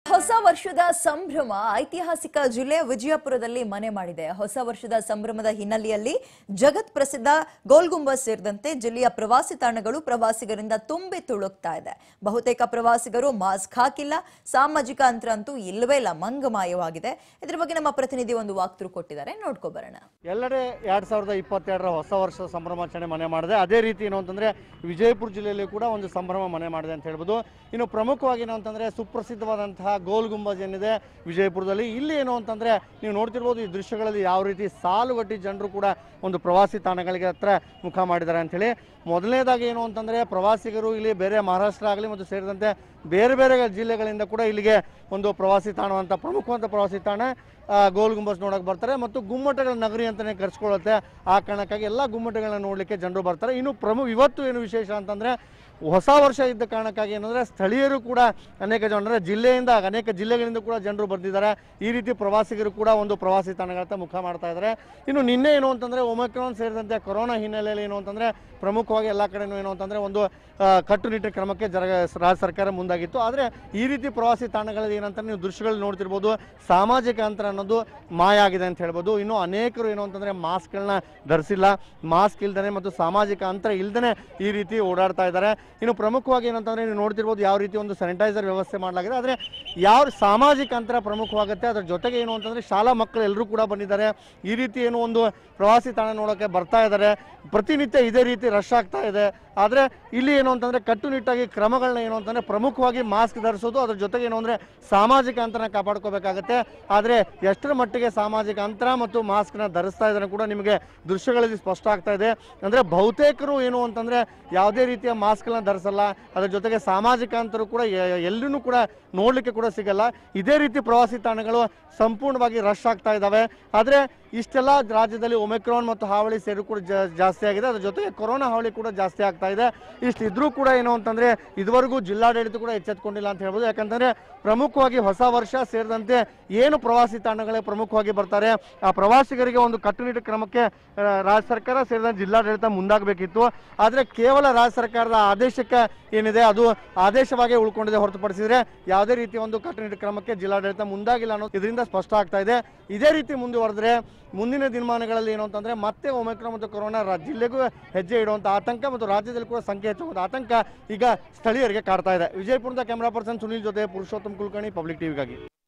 ಹೊಸ ವರ್ಷದ ಸಂಭ್ರಮ ಐತಿಹಾಸಿಕ ಜಿಲ್ಲೆ ವಿಜಯಪುರದಲ್ಲಿ ಮನೆ ಮಾಡಿದೆ ಹೊಸ ವರ್ಷದ ಸಂಭ್ರಮದ ಹಿನ್ನೆಲೆಯಲ್ಲಿ ಜಗತ್ ಪ್ರಸಿದ್ಧ ಗೋಲ್ಗುಂಬಸ್ ಸೇರಿದಂತೆ ಜಿಲ್ಲೆಯ ಪ್ರವಾಸಿ ತಾಣಗಳು ಪ್ರವಾಸಿಗರಿಂದ ತುಂಬಿ ತುಳುಕ್ತಾ ಇದೆ ಬಹುತೇಕ ಪ್ರವಾಸಿಗರು ಮಾಸ್ಕ್ ಹಾಕಿಲ್ಲ ಸಾಮಾಜಿಕ ಅಂತರ ಅಂತೂ ಇಲ್ಲವೇ ಇಲ್ಲ ಮಂಗಮಾಯವಾಗಿದೆ ಇದ್ರ ಬಗ್ಗೆ ನಮ್ಮ ಪ್ರತಿನಿಧಿ ಒಂದು ವಾಕ್ತೃ ಕೊಟ್ಟಿದ್ದಾರೆ ನೋಡ್ಕೊ ಬರೋಣ ಎಲ್ಲೆಡೆ ಎರಡು ಸಾವಿರದ ಇಪ್ಪತ್ತೆರಡರ ಹೊಸ ವರ್ಷ ಸಂಭ್ರಮಾಚರಣೆ ಮನೆ ಮಾಡಿದೆ ಅದೇ ರೀತಿ ಏನು ಅಂತಂದರೆ ವಿಜಯಪುರ ಜಿಲ್ಲೆಯಲ್ಲಿ ಕೂಡ ಒಂದು ಸಂಭ್ರಮ ಮನೆ ಮಾಡಿದೆ ಅಂತ ಹೇಳ್ಬೋದು ಇನ್ನು ಪ್ರಮುಖವಾಗಿ ಏನು ಅಂತಂದರೆ ಸುಪ್ರಸಿದ್ಧವಾದಂತಹ ಗೋಲ್ ಗುಂಬಜ್ ಏನಿದೆ ವಿಜಯಪುರದಲ್ಲಿ ಇಲ್ಲಿ ಏನು ಅಂತಂದರೆ ನೀವು ನೋಡ್ತಿರ್ಬೋದು ಈ ದೃಶ್ಯಗಳಲ್ಲಿ ಯಾವ ರೀತಿ ಸಾಲುಗಟ್ಟಿ ಜನರು ಕೂಡ ಒಂದು ಪ್ರವಾಸಿ ತಾಣಗಳಿಗೆ ಹತ್ರ ಮುಖ ಮಾಡಿದ್ದಾರೆ ಅಂಥೇಳಿ ಮೊದಲನೇದಾಗಿ ಏನು ಅಂತಂದರೆ ಪ್ರವಾಸಿಗರು ಇಲ್ಲಿ ಬೇರೆ ಮಹಾರಾಷ್ಟ್ರ ಆಗಲಿ ಮತ್ತು ಸೇರಿದಂತೆ ಬೇರೆ ಬೇರೆ ಜಿಲ್ಲೆಗಳಿಂದ ಕೂಡ ಇಲ್ಲಿಗೆ ಒಂದು ಪ್ರವಾಸಿ ತಾಣ ಅಂತ ಪ್ರಮುಖವಾದ ಪ್ರವಾಸಿ ತಾಣ ಆ, ಗೋಲ್ ಗುಂಬಸ್ ನೋಡಕ್ಕೆ ಬರ್ತಾರೆ ಮತ್ತು ಗುಮ್ಮಟಗಳ ನಗರಿ ಅಂತಲೇ ಕರೆಸ್ಕೊಳ್ಳುತ್ತೆ ಆ ಕಾರಣಕ್ಕಾಗಿ ಎಲ್ಲ ಗುಮ್ಮಟಗಳನ್ನ ನೋಡಲಿಕ್ಕೆ ಜನರು ಬರ್ತಾರೆ ಇನ್ನು ಪ್ರಮುಖ ಇವತ್ತು ಏನು ವಿಶೇಷ ಅಂತಂದರೆ ಹೊಸ ವರ್ಷ ಇದ್ದ ಕಾರಣಕ್ಕಾಗಿ ಏನಂದರೆ ಸ್ಥಳೀಯರು ಕೂಡ ಅನೇಕ ಜನ ಅಂದರೆ ಜಿಲ್ಲೆಯಿಂದ ಅನೇಕ ಜಿಲ್ಲೆಗಳಿಂದ ಕೂಡ ಜನರು ಬಂದಿದ್ದಾರೆ ಈ ರೀತಿ ಪ್ರವಾಸಿಗರು ಕೂಡ ಒಂದು ಪ್ರವಾಸಿ ತಾಣಗಳತ್ತ ಮುಖ ಮಾಡ್ತಾ ಇದ್ದಾರೆ ಇನ್ನು ನಿನ್ನೆ ಏನು ಅಂತಂದರೆ ಒಮಕ್ರಾನ್ ಸೇರಿದಂತೆ ಕೊರೋನಾ ಹಿನ್ನೆಲೆಯಲ್ಲಿ ಏನು ಅಂತಂದರೆ ಪ್ರಮುಖವಾಗಿ ಎಲ್ಲ ಕಡೆನೂ ಏನು ಅಂತಂದರೆ ಒಂದು ಆ, ಕಟ್ಟುನಿಟ್ಟಿನ ಕ್ರಮಕ್ಕೆ ಜರ ರಾಜ್ಯ ಸರ್ಕಾರ ಮುಂದಾಗಿತ್ತು ಆದರೆ ಈ ರೀತಿ ಪ್ರವಾಸಿ ತಾಣಗಳಲ್ಲಿ ಏನಂತ ನೀವು ದೃಶ್ಯಗಳು ನೋಡ್ತಿರ್ಬೋದು ಸಾಮಾಜಿಕ ಅಂತರ ಅನ್ನೋದು ಮಾಯ ಆಗಿದೆ ಅಂತ ಹೇಳ್ಬೋದು ಇನ್ನು ಅನೇಕರು ಏನು ಅಂತಂದರೆ ಮಾಸ್ಕ್ಗಳನ್ನ ಧರಿಸಿಲ್ಲ ಮಾಸ್ಕ್ ಇಲ್ದೇ ಮತ್ತು ಸಾಮಾಜಿಕ ಅಂತರ ಇಲ್ದೇ ಈ ರೀತಿ ಓಡಾಡ್ತಾ ಇದ್ದಾರೆ ಇನ್ನು ಪ್ರಮುಖವಾಗಿ ಏನಂತಂದರೆ ನೀವು ನೋಡ್ತಿರ್ಬೋದು ಯಾವ ರೀತಿ ಒಂದು ಸ್ಯಾನಿಟೈಸರ್ ವ್ಯವಸ್ಥೆ ಮಾಡಲಾಗಿದೆ ಆದರೆ ಯಾವ ಸಾಮಾಜಿಕ ಅಂತರ ಪ್ರಮುಖವಾಗುತ್ತೆ ಅದರ ಜೊತೆಗೆ ಏನು ಅಂತಂದರೆ ಶಾಲಾ ಮಕ್ಕಳು ಎಲ್ಲರೂ ಕೂಡ ಬಂದಿದ್ದಾರೆ ಈ ರೀತಿ ಏನು ಒಂದು ಪ್ರವಾಸಿ ತಾಣ ನೋಡೋಕ್ಕೆ ಬರ್ತಾ ಇದ್ದಾರೆ ಪ್ರತಿನಿತ್ಯ ಇದೇ ರೀತಿ ರಶ್ ಆಗ್ತಾ ಇದೆ ಆದರೆ ಇಲ್ಲಿ ಏನು ಅಂತಂದರೆ ಕಟ್ಟುನಿಟ್ಟಾಗಿ ಕ್ರಮಗಳನ್ನ ಏನು ಅಂತಂದರೆ ಪ್ರಮುಖವಾಗಿ ಮಾಸ್ಕ್ ಧರಿಸೋದು ಅದ್ರ ಜೊತೆಗೆ ಏನು ಅಂದರೆ ಸಾಮಾಜಿಕ ಅಂತರ ಕಾಪಾಡ್ಕೋಬೇಕಾಗತ್ತೆ ಆದರೆ ಎಷ್ಟರ ಮಟ್ಟಿಗೆ ಸಾಮಾಜಿಕ ಅಂತರ ಮತ್ತು ಮಾಸ್ಕ್ನ ಧರಿಸ್ತಾ ಇದ್ದಾರೆ ಕೂಡ ನಿಮಗೆ ದೃಶ್ಯಗಳಲ್ಲಿ ಸ್ಪಷ್ಟ ಆಗ್ತಾ ಇದೆ ಅಂದರೆ ಬಹುತೇಕರು ಏನು ಅಂತಂದರೆ ಯಾವುದೇ ರೀತಿಯ ಮಾಸ್ಕ್ಗಳನ್ನ ಧರಿಸಲ್ಲ ಅದ್ರ ಜೊತೆಗೆ ಸಾಮಾಜಿಕ ಅಂತರ ಕೂಡ ಎ- ಎಲ್ಲೂ ಕೂಡ ನೋಡಲಿಕ್ಕೆ ಕೂಡ ಸಿಗಲ್ಲ ಇದೇ ರೀತಿ ಪ್ರವಾಸಿ ತಾಣಗಳು ಸಂಪೂರ್ಣವಾಗಿ ರಶ್ ಆಗ್ತಾ ಇದ್ದಾವೆ ಆದರೆ ಇಷ್ಟೆಲ್ಲ ರಾಜ್ಯದಲ್ಲಿ ಒಮಿಕ್ರಾನ್ ಮತ್ತು ಹಾವಳಿ ಸೇರು ಕೂಡ ಜಾ- ಜಾಸ್ತಿ ಆಗಿದೆ ಅದ್ರ ಜೊತೆಗೆ ಕೊರೋನಾ ಹಾವಳಿ ಕೂಡ ಜಾಸ್ತಿ ಆಗ್ತಾ ಇದೆ ಇಷ್ಟಿದ್ರೂ ಕೂಡ ಏನು ಅಂತಂದರೆ ಇದುವರೆಗೂ ಜಿಲ್ಲಾಡಳಿತ ಕೂಡ ಎಚ್ಚೆತ್ಕೊಂಡಿಲ್ಲ ಅಂತ ಹೇಳ್ಬೋದು ಯಾಕಂತಂದರೆ ಪ್ರಮುಖವಾಗಿ ಹೊಸ ವರ್ಷ ಸೇರಿದಂತೆ ಏನು ಪ್ರವಾಸಿ ತಾಣಗಳೇ ಪ್ರಮುಖವಾಗಿ ಬರ್ತಾರೆ ಆ ಪ್ರವಾಸಿಗರಿಗೆ ಒಂದು ಕಟ್ಟುನಿಟ್ಟು ಕ್ರಮಕ್ಕೆ ಆ, ರಾಜ್ಯ ಸರ್ಕಾರ ಸೇರಿದಂತೆ ಜಿಲ್ಲಾಡಳಿತ ಮುಂದಾಗಬೇಕಿತ್ತು ಆದರೆ ಕೇವಲ ರಾಜ್ಯ ಸರ್ಕಾರದ ಆದೇಶಕ್ಕೆ ಏನಿದೆ ಅದು ಆದೇಶವಾಗಿ ಉಳ್ಕೊಂಡಿದೆ ಹೊರತುಪಡಿಸಿದ್ರೆ ಯಾವುದೇ ರೀತಿಯ ಒಂದು ಕಟ್ಟುನಿಟ್ಟು ಕ್ರಮಕ್ಕೆ ಜಿಲ್ಲಾಡಳಿತ ಮುಂದಾಗಿಲ್ಲ ಅನ್ನೋದು ಇದರಿಂದ ಸ್ಪಷ್ಟ ಆಗ್ತಾ ಇದೆ ಇದೇ ರೀತಿ ಮುಂದುವರೆದ್ರೆ ಮುಂದಿನ ದಿನಮಾನಗಳಲ್ಲಿ ಏನು ಅಂತಂದ್ರೆ ಮತ್ತೆ ಒಮಿಕ್ರಾನ್ ಮತ್ತು ಕೊರೋನಾ ರಾ- ಜಿಲ್ಲೆಗೂ ಹೆಜ್ಜೆ ಇಡುವಂಥ ಆತಂಕ ಮತ್ತು ರಾಜ್ಯದಲ್ಲಿ ಕೂಡ ಸಂಖ್ಯೆ ಹೆಚ್ಚುವಂಥ ಆತಂಕ ಈಗ ಸ್ಥಳೀಯರಿಗೆ ಕಾಡ್ತಾ ಇದೆ ವಿಜಯಪುರದ ಕ್ಯಾಮ್ರಾ ಪರ್ಸನ್ ಸುನಿಲ್ ಜೊತೆ ಪುರುಷೋತ್ತಮ್ ಕುಲಕರ್ಣಿ ಪಬ್ಲಿಕ್ ಟಿವಿಗಾಗಿ